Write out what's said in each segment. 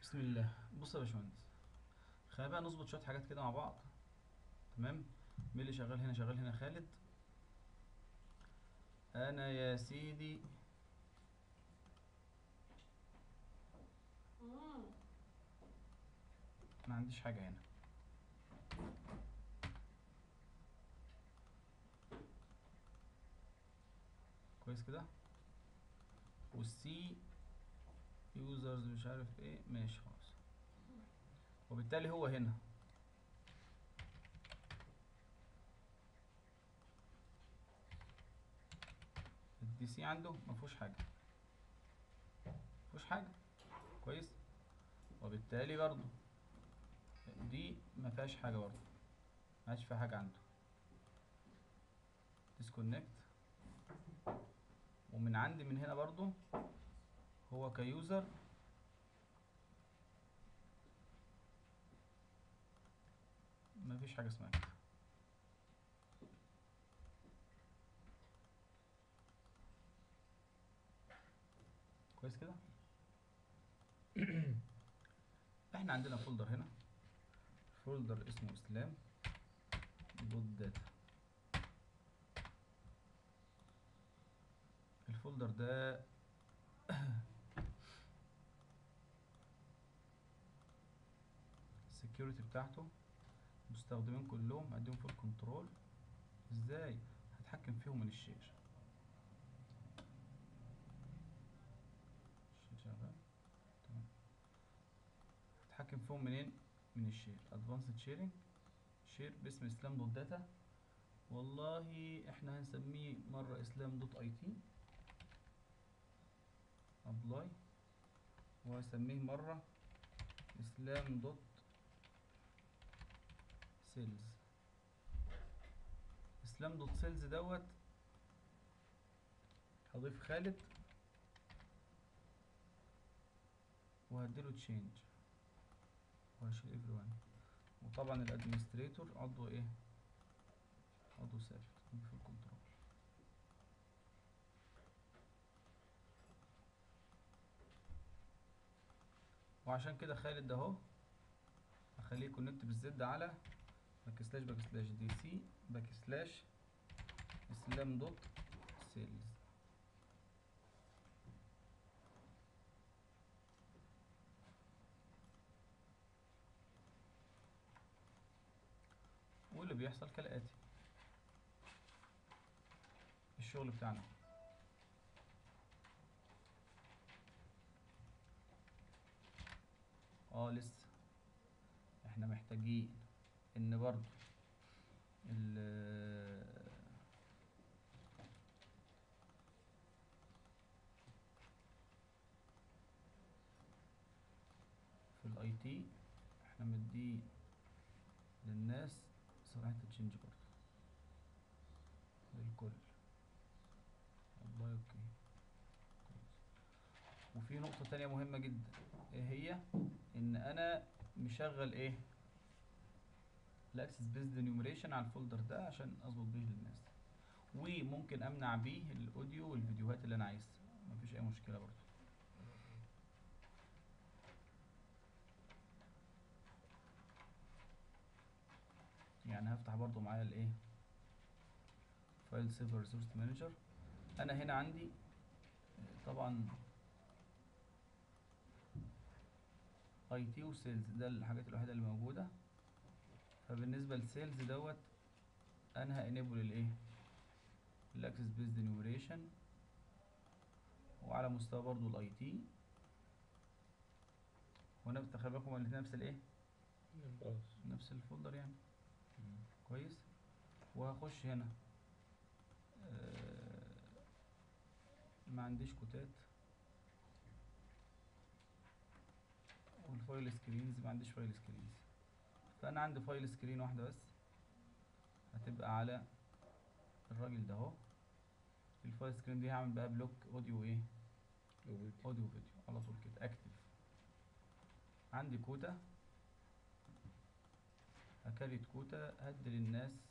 بسم الله بص يا باشمهندس خلينا بقى نظبط شويه حاجات كده مع بعض تمام مين اللي شغال هنا شغال هنا خالد انا يا سيدي مم. ما عنديش حاجه هنا كويس كده والسي يوزرز مش عارف ايه ماشي خلاص وبالتالي هو هنا الدي سي عنده ما فيهوش حاجه ما فيهوش حاجه كويس وبالتالي برضو دي ما فيهاش حاجه برضو ما فيهاش فيها حاجه عنده ديسكونكت ومن عندي من هنا برضو هو كيوزر ما فيش حاجه اسمها كده كويس كده احنا عندنا فولدر هنا فولدر اسمه اسلام دوت داتا الفولدر ده السكيورتي بتاعته مستخدمين كلهم اديهم في الكنترول ازاي هتحكم فيهم من الشير الشير شغال تمام هتحكم فيهم منين من الشير ادفانسد شيرنج شير باسم اسلام دوت داتا والله احنا هنسميه مره اسلام دوت اي تي ابلاي وهسميه مره اسلام دوت سيلز اسلام دوت سيلز دوت هضيف خالد وهديله تشينج وهشيل ايفري وان وطبعا الادمنستريتور عضو ايه عضو ثابت في الكنترول وعشان كده خالد ده اهو هخليه كونكت بالزد على باك سلاش باك سلاش دي سي باك سلاش اسلام دوت سيلز واللي بيحصل كالآتي الشغل بتاعنا اه لسه احنا محتاجين ان برضو ال في الاي تي احنا مدين للناس صلاحية التشينج برضو للكل والله اوكي كويس. وفي نقطة تانية مهمة جدا ايه هي ان انا مشغل ايه الاكسس بيزد انيومريشن على الفولدر ده عشان اظبط بيه للناس وممكن امنع بيه الاوديو والفيديوهات اللي انا عايزها مفيش اي مشكلة برضو يعني هفتح برضو معايا الايه فايل سيرفر ريسورس مانجر انا هنا عندي آه، طبعا اي تي وسيلز ده الحاجات الوحيده اللي موجوده فبالنسبه للسيلز دوت انا هانيبل الايه الاكسس بيزد انيومريشن وعلى مستوى برضو الاي تي ونفس خلي بالكم الاتنين نفس الايه خلاص نفس الفولدر يعني كويس وهخش هنا آه، ما عنديش كوتات والفايل سكرينز ما عنديش فايل سكرينز فانا عندي فايل سكرين واحده بس هتبقى على الراجل ده اهو الفايل سكرين دي هعمل بقى بلوك اوديو ايه اوديو فيديو على طول كده اكتف عندي كوتا هكريت كوتا هدي للناس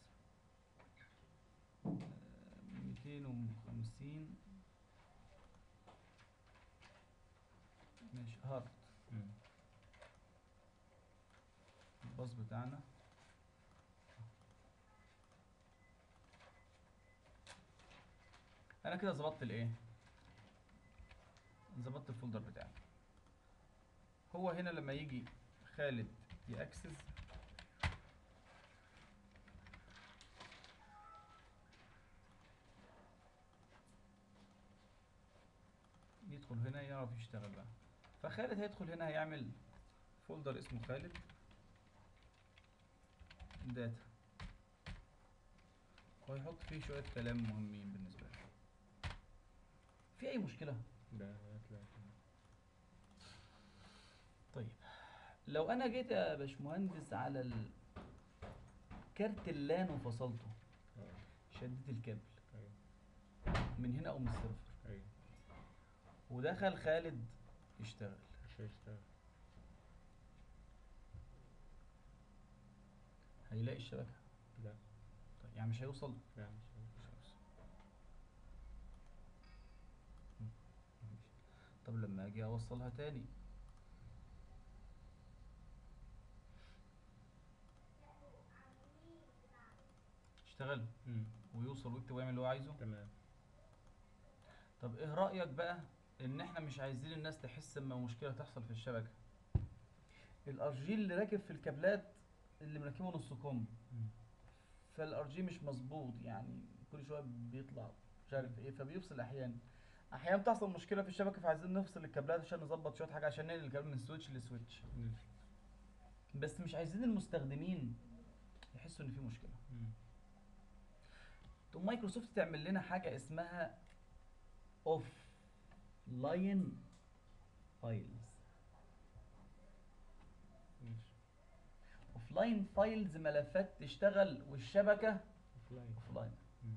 ميتين وخمسين ماشي هارت مم. الباص بتاعنا انا كده ظبطت الايه ظبطت الفولدر بتاعي هو هنا لما يجي خالد يأكسس يدخل هنا يعرف يشتغل بقى فخالد هيدخل هنا هيعمل فولدر اسمه خالد داتا وهيحط فيه شوية كلام مهمين بالنسبة له في أي مشكلة؟ ده هتلاقي طيب لو أنا جيت يا باشمهندس على ال- كارت اللان وفصلته اه شديت الكابل ايوه من هنا أو من السيرفر ايوه ودخل خالد يشتغل مش هيشتغل هيلاقي الشبكة لا طيب يعني مش هيوصل لا مش هيشتغل. مش هيوصل مم. ماشي. طب لما اجي اوصلها تاني اشتغل مم. ويوصل ويكتب ويعمل اللي هو عايزه تمام طب ايه رأيك بقى ان احنا مش عايزين الناس تحس اما مشكلة تحصل في الشبكة الار جي اللي راكب في الكابلات اللي مركبه نص كم مم. فالار جي مش مظبوط يعني كل شويه بيطلع مش عارف ايه فبيفصل احيانا احيانا بتحصل مشكله في الشبكه فعايزين نفصل الكابلات عشان نظبط شويه حاجه عشان ننقل الكابل من سويتش لسويتش مم. بس مش عايزين المستخدمين يحسوا ان في مشكله مم. تقوم مايكروسوفت تعمل لنا حاجه اسمها اوف لاين فايلز ماشي اوف لاين فايلز ملفات تشتغل والشبكه اوفلاين اوف لاين مم.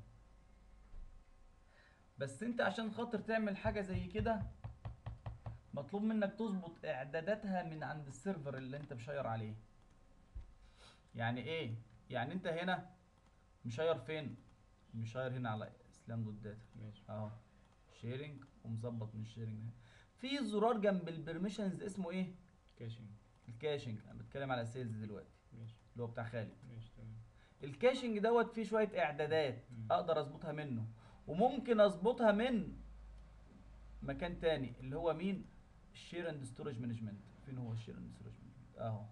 بس انت عشان خاطر تعمل حاجة زي كده مطلوب منك تظبط اعداداتها من عند السيرفر اللي انت مشير عليه يعني ايه يعني انت هنا مشير فين مشير هنا على اسلام دوت داتا ماشي اهو شيرنج ومظبط من الشيرنج هنا في زرار جنب البرميشنز اسمه ايه كاشنج الكاشنج انا بتكلم على سيلز دلوقتي ماشي اللي هو بتاع خالد ماشي تمام الكاشنج دوت فيه شويه اعدادات مم. اقدر اظبطها منه وممكن اظبطها من مكان تاني اللي هو مين الشير اند ستورج مانجمنت فين هو الشير اند ستورج مانجمنت اهو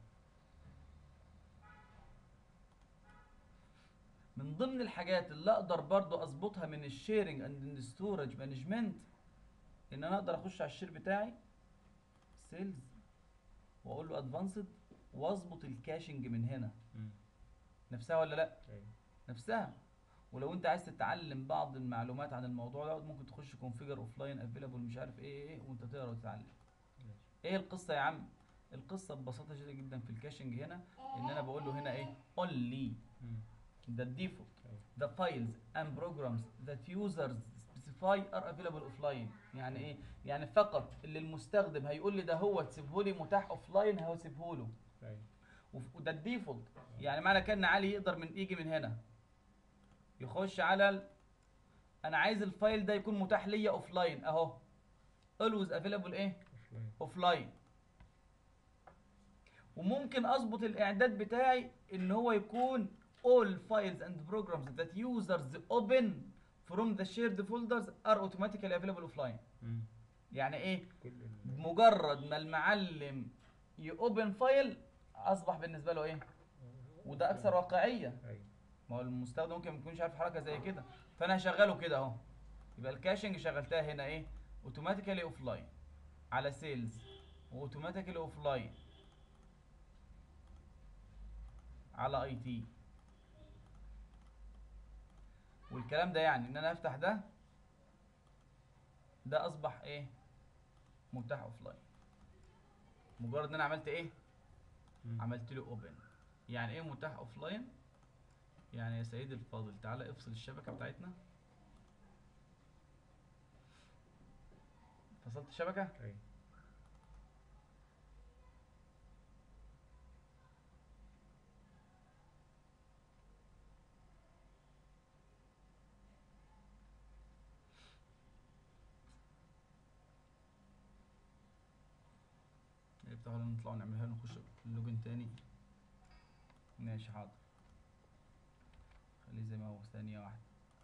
من ضمن الحاجات اللي اقدر برضو اظبطها من الشيرنج اند ستورج مانجمنت ان انا اقدر اخش على الشير بتاعي سيلز واقول له ادفانسد واظبط الكاشنج من هنا مم. نفسها ولا لا ايوه نفسها ولو انت عايز تتعلم بعض المعلومات عن الموضوع ده ممكن تخش كونفيجر اوف لاين افيلابل مش عارف ايه ايه وانت تقرا وتتعلم ماشي ايه القصه يا عم القصه ببساطه شديده جدا في الكاشنج هنا ان انا بقول له هنا ايه only مم. the default ايوه the files and programs that users specify are available offline يعني ايه يعني فقط اللي المستخدم هيقول لي ده هو تسيبه لي متاح اوفلاين هسيبه له ايوه وف- وده الديفولت يعني معنى كده ان علي يقدر من يجي من هنا يخش على ال... انا عايز الفايل ده يكون متاح ليا اوف لاين اهو always available ايه اوفلاين اوف لاين وممكن اظبط الاعداد بتاعي ان هو يكون all files and programs that users open from the shared folders are automatically available offline مم. يعني ايه كل ال... بمجرد ما المعلم يوبن فايل اصبح بالنسبه له ايه وده اكثر واقعيه ايوه ما هو المستخدم ممكن ما يكونش عارف حركه زي كده فانا هشغله كده اهو يبقى الكاشنج شغلتها هنا ايه اوتوماتيكالي اوف لاين على سيلز واوتوماتيكالي اوف لاين على اي تي والكلام ده يعني ان انا افتح ده ده اصبح ايه متاح اوف لاين مجرد ان انا عملت ايه مم. عملت له اوبن يعني ايه متاح اوف لاين يعني يا سيدي الفاضل تعالى افصل الشبكه بتاعتنا فصلت الشبكه ايوه افتحوا لنا نطلع نعملها نخش اللوجن تاني ماشي حاضر خليه زي ما هو ثانية واحدة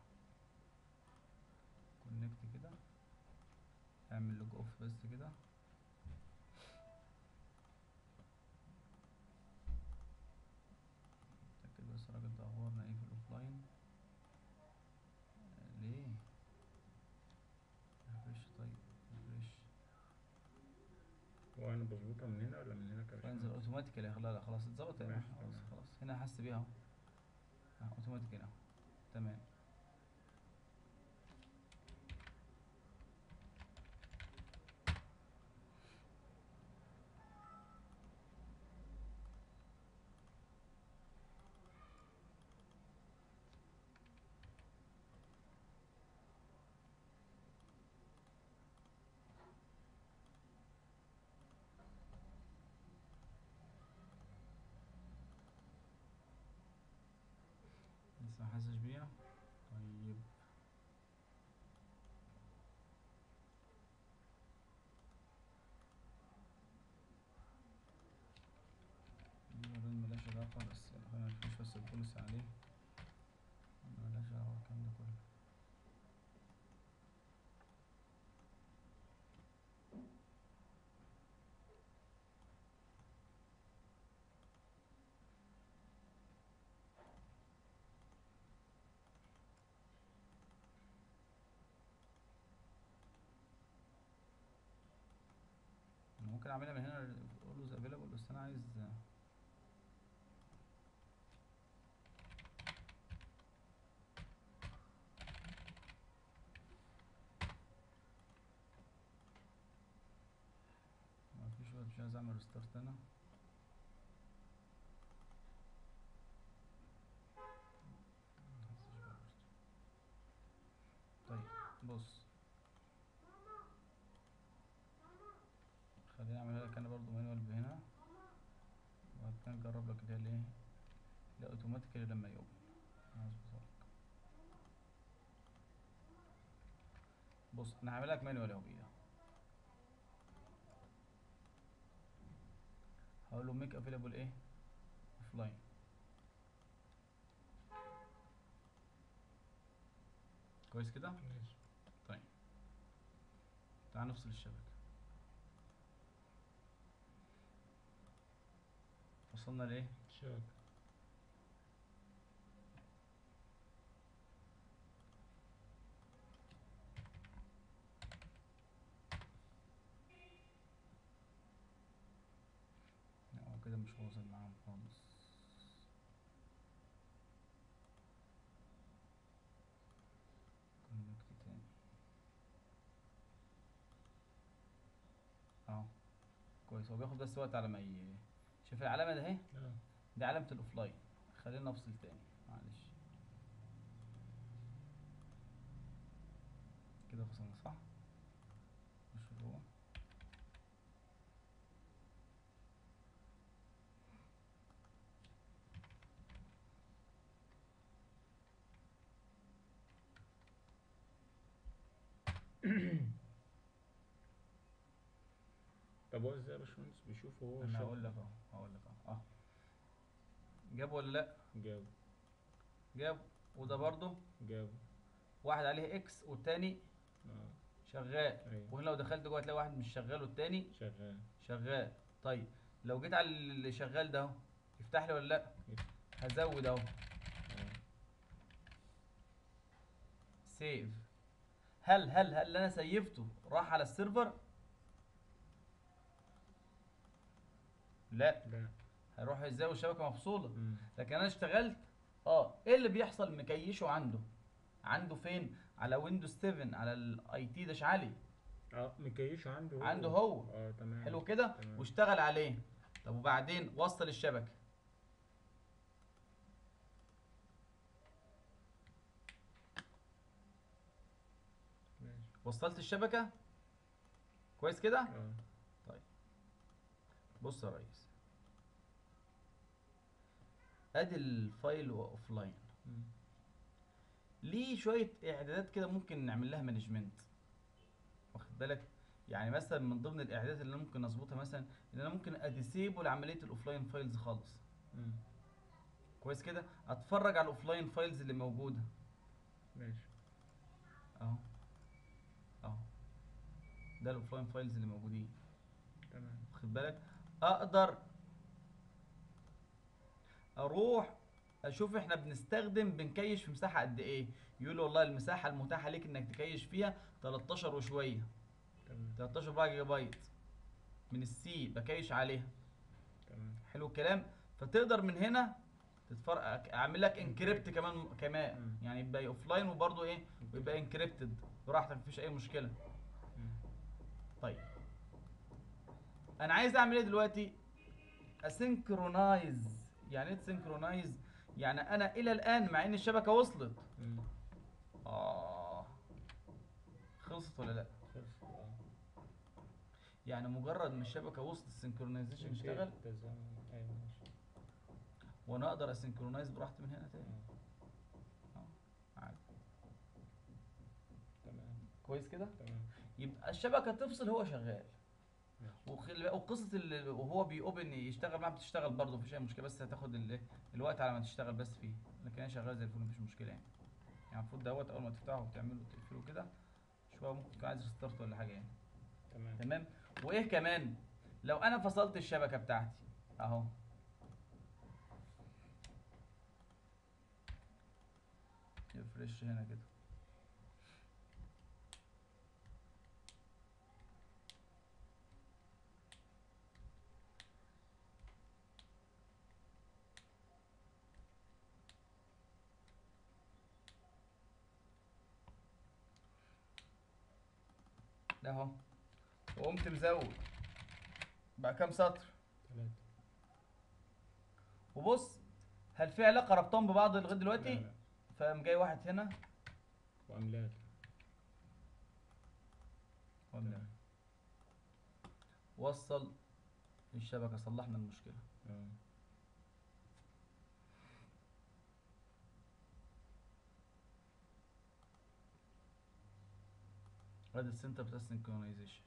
كونكت كده اعمل لوج اوف بس كده اتأكد بس الراجل ده اخبارنا ايه في الاوفلاين آه، ليه ريفرش طيب ريفرش هو انا بظبطها من هنا ولا من هنا كده فينزل اوتوماتيكالي لا لا خلاص اتظبط يا ماشي، جماعة. خلاص تمام. خلاص هنا حس بيها اهو اه اوتوماتيكالي اهو تمام لسه ما حسش بيها طيب دي بعدين ملهاش علاقة بس خلينا نفيش بس البوليس عليه ملهاش علاقة بالكلام ده كله أنا ممكن اعملها من هنا اقول له افيلابل بس انا عايز ما فيش وقت مش عايز اعمل ريستارت انا طيب بص خليني اعملها لك انا برضو مانوال هنا وبعد كده نجرب لك اللي هي الايه لا اوتوماتيكالي لما يقوم هظبطها لك بص انا هعمل لك مانوال اهو بايدي هقول له ميك افيلابل ايه اوف لاين كويس كده ماشي طيب تعال نفصل الشبكة وصلنا لايه شاك لا هو كده مش واصل معاهم خالص كونكت تاني اهو كويس هو بياخد بس وقت على ما ي... شوف العلامة ده اهي اه دي علامة الاوفلاين خلينا نفصل تاني معلش كده فصلنا صح نخش جوه طب هو ازاي يا باشمهندس بيشوف هو انا شاف- هقول لك اهو هقول لك اهو اه جاب ولا لا جاب جاب وده برضه جاب واحد عليه اكس والتاني اه شغال ايوه وهنا لو دخلت جوه هتلاقي واحد مش شغال والتاني شغال شغال طيب لو جيت على اللي شغال ده اهو يفتح لي ولا لا يفتح. هزود اهو اه سيف هل هل هل اللي انا سيفته راح على السيرفر لا لا هيروح ازاي والشبكه مفصوله مم. لكن انا اشتغلت اه ايه اللي بيحصل مكيشه عنده عنده فين على ويندوز 7 على الاي تي داش علي اه مكيشه عنده هو عنده هو. اه تمام حلو كده تمام. واشتغل عليه طب وبعدين وصل الشبكه ماشي وصلت الشبكه كويس كده اه بص يا ريس ادي الفايل اوف لاين مم. ليه شويه اعدادات كده ممكن نعمل لها مانجمنت واخد بالك يعني مثلا من ضمن الاعدادات اللي انا ممكن اظبطها مثلا ان انا ممكن اديسيبل عمليه الاوفلاين فايلز خالص مم. كويس كده اتفرج على الاوفلاين فايلز اللي موجوده ماشي اهو اهو ده الاوفلاين فايلز اللي موجودين تمام واخد بالك اقدر اروح اشوف احنا بنستخدم بنكيش في مساحه قد ايه يقول والله المساحه المتاحه ليك انك تكيش فيها 13 وشويه تمام 13 بقى جيجا بايت من السي بكيش عليها تمام حلو الكلام فتقدر من هنا تتفرج اعمل لك انكريبت كمان كمان مم. يعني يبقى اوف لاين وبرضه ايه ويبقى انكريبتد براحتك مفيش اي مشكله مم. طيب انا عايز اعمل ايه دلوقتي اسynchronise يعني ايه تسنكرونايز يعني انا الى الان مع ان الشبكه وصلت مم. اه خلصت ولا لا خلص اه يعني مجرد ما الشبكه وصلت السنكرونايزيشن انتهى اشتغل التزامن. ايوه ماشي وانا اقدر اسنكرونايز براحتي من هنا تاني آه. اه عادي تمام كويس كده تمام يبقى الشبكه تفصل هو شغال ماشي وخلي بالك- وقصه ال- وهو بيوبن يشتغل معاه بتشتغل برضه مفيش اي مشكله بس هتاخد ال- الوقت على ما تشتغل بس فيه لكن هي شغاله زي الفل مفيش مشكله يعني يعني المفروض دوت اول ما تفتحه وتعمله وتقفله كده شويه ممكن تكون عايز ريستارت ولا حاجه يعني تمام تمام وايه كمان لو انا فصلت الشبكه بتاعتي اهو يفرش هنا كده ده اهو وقمت مزود بقى كام سطر ثلاثة وبص هل في علاقه ربطهم ببعض لغايه لا دلوقتي لا فقام جاي واحد هنا وأملاك ولا تمام. وصل الشبكه صلحنا المشكله اه ادي السنتر بتاع السنكرونايزيشن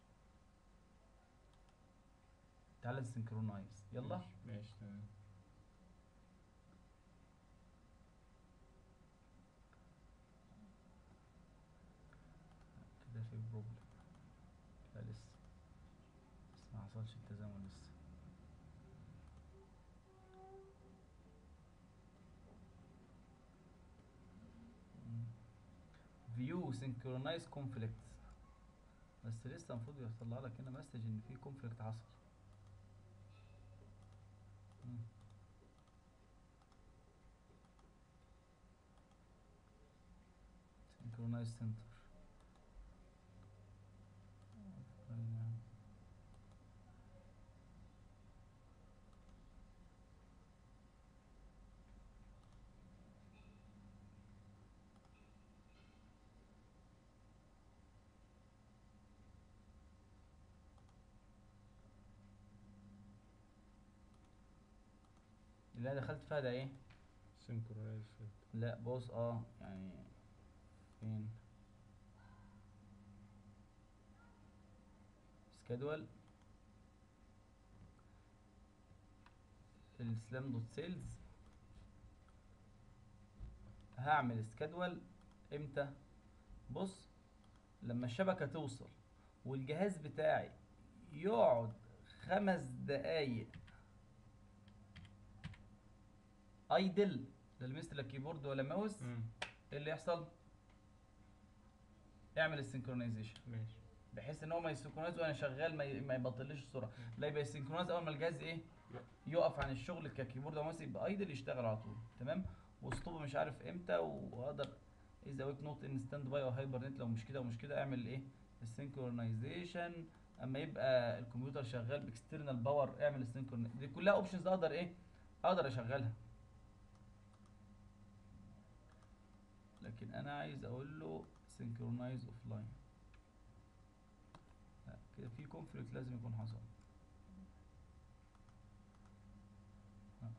تعالى نسنكرونايز يلا ماشي ماشي تمام كده في بروبلم لا لسه بس ما حصلش التزامن لسه فيو سينكرونايز كونفليكت بس لسه المفروض يطلع لك هنا مسج ان في كونفليكت حصل مم. synchronize center اللي انا دخلت فيها ده ايه سينكرورايز لا بص اه يعني فين سكادول السلام دوت سيلز هعمل سكادول امتى بص لما الشبكة توصل والجهاز بتاعي يقعد خمس دقايق ايدل لا لمست لا كيبورد ولا ماوس مم. ايه اللي يحصل اعمل السنكرونايزيشن ماشي بحيث ان هو ما يسنكرونايز وانا شغال ما, ي... ما يبطلش السرعه مم. لا يبقى يسنكرونايز اول ما الجهاز ايه يقف عن الشغل ككيبورد او ماوس يبقى ايدل يشتغل على طول تمام واسطوبه مش عارف امتى واقدر اذا ويك نوت ان ستاند باي او هايبر نت لو مش كده ومش كده اعمل ايه السنكرونايزيشن اما يبقى الكمبيوتر شغال باكسترنال باور اعمل السنكرونايزيشن دي كلها اوبشنز اقدر ايه اقدر اشغلها لكن انا عايز اقول له synchronize offline لا كده في conflict لازم يكون حصل لا.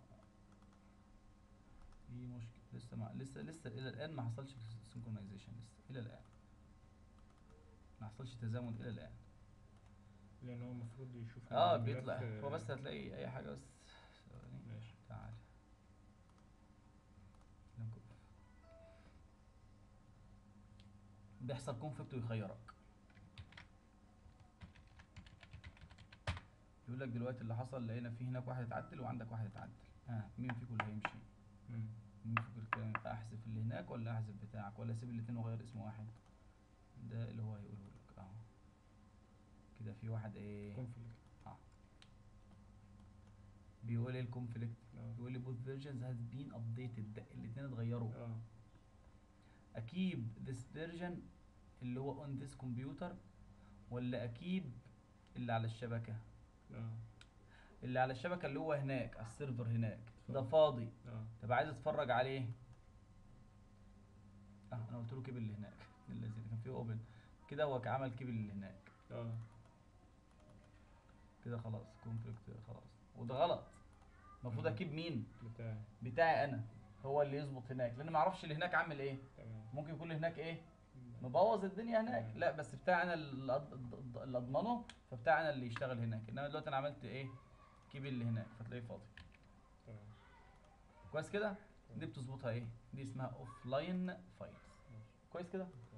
في مشكلة لسه ما لسه لسه الى الان ما حصلش synchronization لسه الى الان ما حصلش تزامن الى الان لأن هو المفروض يشوف اه الملف، بيطلع آه، هو بس هتلاقي اي حاجة بس ثواني ماشي تعال بيحصل كونفليكت ويخيرك يقول لك دلوقتي اللي حصل لقينا في هناك واحد اتعدل وعندك واحد اتعدل ها مين فيكم اللي هيمشي مم. مين فيكم اللي كان احذف اللي هناك ولا احذف بتاعك ولا اسيب الاتنين واغير اسم واحد ده اللي هو هيقوله لك اهو كده في واحد ايه كونفليكت بيقول ايه الكونفليكت اه بيقول لي both versions has been updated الاتنين اتغيروا اه اكيد this version اللي هو on this computer ولا اكيد اللي على الشبكة اه اللي على الشبكة اللي هو هناك على السيرفر هناك ده فاضي. فاضي اه طب عايز اتفرج عليه اه انا قلت له كيبل اللي هناك الذي كان فيه اوبن كده هو عمل كيبل اللي هناك اه كده خلاص كونفليكت خلاص وده غلط المفروض مم. اكيب مين بتاعي بتاعي انا هو اللي يظبط هناك لان ما اعرفش اللي هناك عامل ايه تمام ممكن يكون اللي هناك ايه مبوظ الدنيا هناك مم. لا بس بتاعي انا اللي أض- أض- اللي اضمنه فبتاعي انا اللي يشتغل هناك انما دلوقتي انا عملت ايه كيبل اللي هناك فتلاقيه فاضي تمام كويس كده دي بتظبطها ايه دي اسمها اوف لاين فايلز ماشي. كويس كده